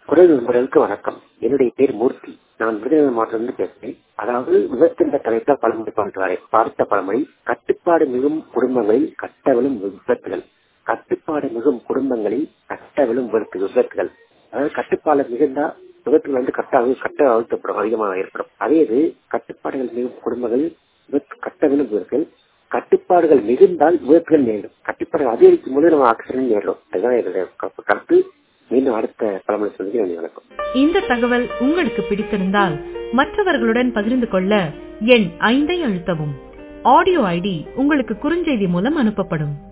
குரல் நண்பர்களுக்கு வணக்கம் என்னுடைய பேர் மூர்த்தி நான் விருதுநகர் மாவட்டத்திலிருந்து பேசுகிறேன் அதாவது விபத்து என்ற தலைப்பில் பழமொழி பாடுறாரு பார்த்த பழமொழி கட்டுப்பாடு மிகும் குடும்பங்களில் கட்டவிழும் விபத்துகள் கட்டுப்பாடு மிகும் குடும்பங்களில் கட்டவிழும் விபத்து விபத்துகள் அதாவது கட்டுப்பாடு மிகுந்தா விபத்துகள் வந்து கட்டாக கட்ட அழுத்தப்படும் அதிகமாக ஏற்படும் அதே இது கட்டுப்பாடுகள் மிகும் குடும்பங்களில் விபத்து கட்டவிழும் விபத்துகள் கட்டுப்பாடுகள் மிகுந்தால் விபத்துகள் நேரிடும் கட்டுப்பாடுகள் அதிகரிக்கும் போது நம்ம ஆக்சிடென்ட் நேரிடும் அதுதான் என்னுடைய கருத்து மீண்டும் அடுத்த பழமொழி சொல்லி வணக்கம் இந்த தகவல் உங்களுக்கு பிடித்திருந்தால் மற்றவர்களுடன் பகிர்ந்து கொள்ள எண் ஐந்தை அழுத்தவும் ஆடியோ ஐடி உங்களுக்கு குறுஞ்செய்தி மூலம் அனுப்பப்படும்